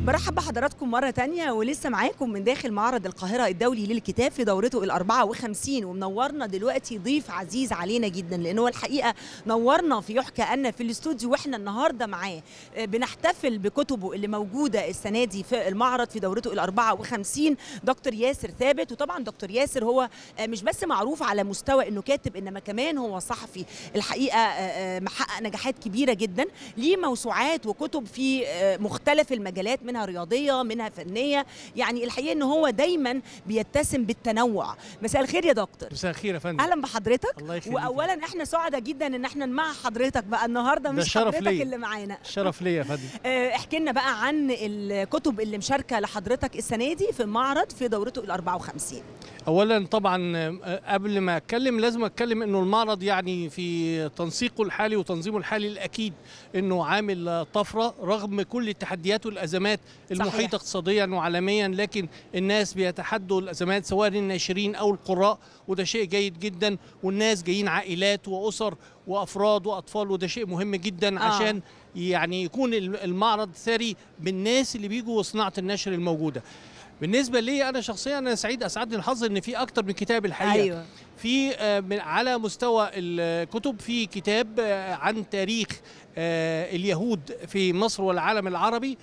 برحب بحضراتكم مرة تانية ولسه معاكم من داخل معرض القاهرة الدولي للكتاب في دورته ال 54 ومنورنا دلوقتي ضيف عزيز علينا جدا لأن هو الحقيقة نورنا في يحكى أن في الاستوديو واحنا النهاردة معاه آه، بنحتفل بكتبه اللي موجودة السنة دي في المعرض في دورته ال 54 دكتور ياسر ثابت وطبعا دكتور ياسر هو آه، مش بس معروف على مستوى انه كاتب انما كمان هو صحفي الحقيقة آه، آه، محقق نجاحات كبيرة جدا ليه موسوعات وكتب في آه، مختلف المجالات منها رياضيه منها فنيه يعني الحقيقه ان هو دايما بيتسم بالتنوع مساء الخير يا دكتور مساء الخير يا فندم اهلا بحضرتك الله يخليك واولا احنا سعداء جدا ان احنا مع حضرتك بقى النهارده ده مش شرف حضرتك ليا. اللي معانا شرف ليا يا فندم آه، احكي لنا بقى عن الكتب اللي مشاركه لحضرتك السنه دي في المعرض في دورته ال 54 اولا طبعا آه، قبل ما اتكلم لازم اتكلم انه المعرض يعني في تنسيقه الحالي وتنظيمه الحالي الاكيد انه عامل آه، طفره رغم كل التحديات والازمات المحيطه اقتصاديا وعالميا لكن الناس بيتحدوا الازمات سواء الناشرين او القراء وده شيء جيد جدا والناس جايين عائلات واسر وافراد واطفال وده شيء مهم جدا آه. عشان يعني يكون المعرض ثري بالناس اللي بيجوا وصناعه النشر الموجوده بالنسبه لي انا شخصيا انا سعيد اسعدني الحظ ان في اكتر من كتاب الحقيقه ايوه في آه، من- على مستوى الكتب في كتاب آه، عن تاريخ آه، اليهود في مصر والعالم العربي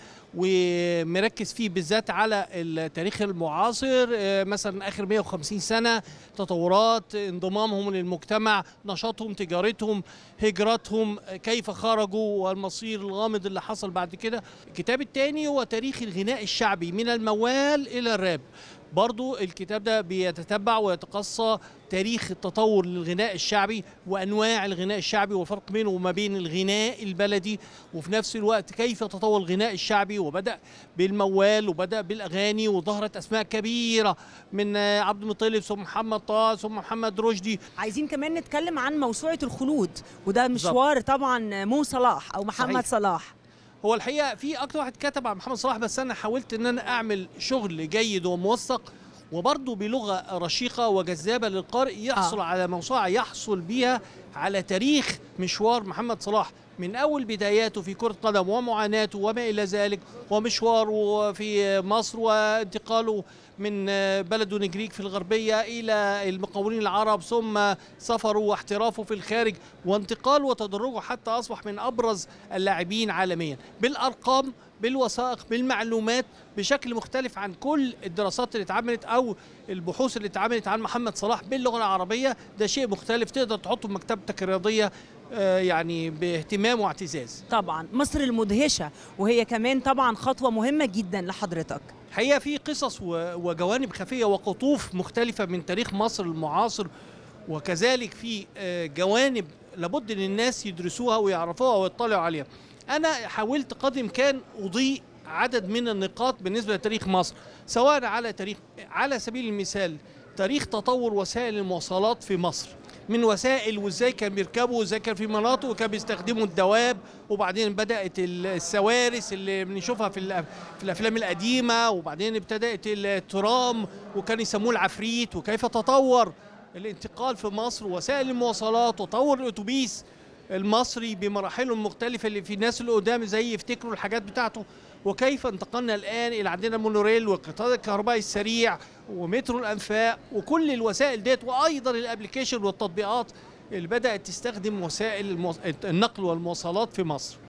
ومركز فيه بالذات على التاريخ المعاصر آه، مثلا اخر 150 سنه تطورات انضمامهم للمجتمع نشاطهم تجارتهم هجرتهم آه، كيف خرجوا والمصير الغامض اللي حصل بعد كده الكتاب الثاني هو تاريخ الغناء الشعبي من الموال الى الراب برضو الكتاب ده بيتتبع ويتقصى تاريخ التطور للغناء الشعبي وانواع الغناء الشعبي والفرق بينه وما بين الغناء البلدي وفي نفس الوقت كيف تطور الغناء الشعبي وبدا بالموال وبدا بالاغاني وظهرت اسماء كبيره من آه، عبد المطلب ثم محمد طه ثم محمد رشدي عايزين كمان نتكلم عن موسوعه الخلود وده مشوار طبعا مو صلاح او محمد صحيح. صلاح هو الحقيقه في اكتر واحد كتب عن محمد صلاح بس انا حاولت ان انا اعمل شغل جيد وموثق وبرضه بلغه رشيقه وجذابه للقارئ يحصل آه. آه. على موسوعه يحصل بيها على تاريخ مشوار محمد صلاح من اول بداياته في كره قدم ومعاناته وما الى ذلك ومشواره في مصر وانتقاله من بلده نجريك في الغربيه الى المقاولين العرب ثم سفره واحترافه في الخارج وانتقاله وتدرجه حتى اصبح من ابرز اللاعبين عالميا بالارقام بالوثائق بالمعلومات بشكل مختلف عن كل الدراسات اللي اتعملت او البحوث اللي اتعملت عن محمد صلاح باللغه العربيه ده شيء مختلف تقدر تحطه في مكتبتك الرياضيه آه، يعني باهتمام واعتزاز طبعا مصر المدهشه وهي كمان طبعا خطوه مهمه جدا لحضرتك حقيقه في قصص و- وجوانب خفيه وقطوف مختلفه من تاريخ مصر المعاصر وكذلك في آه، جوانب لابد ان الناس يدرسوها ويعرفوها ويطلعوا عليها انا حاولت قدر الامكان اضيء عدد من النقاط بالنسبه لتاريخ مصر سواء على تاريخ على سبيل المثال تاريخ تطور وسائل المواصلات في مصر من وسائل وازاي كان بيركبوا وازاي كان في مناطق وكان بيستخدموا الدواب وبعدين بدات ال- السوارس اللي بنشوفها في الأف- في الافلام القديمه وبعدين ابتدات الترام وكان يسموه العفريت وكيف تطور الانتقال في مصر وسائل المواصلات وتطور الاتوبيس المصري بمراحله المختلفه اللي في الناس اللي قدام زي يفتكروا الحاجات بتاعته وكيف انتقلنا الان الى عندنا مونوريل والقطار الكهربائي السريع ومترو الانفاق وكل الوسائل ديت وايضا الابلكيشن والتطبيقات اللي بدات تستخدم وسائل المو... النقل والمواصلات في مصر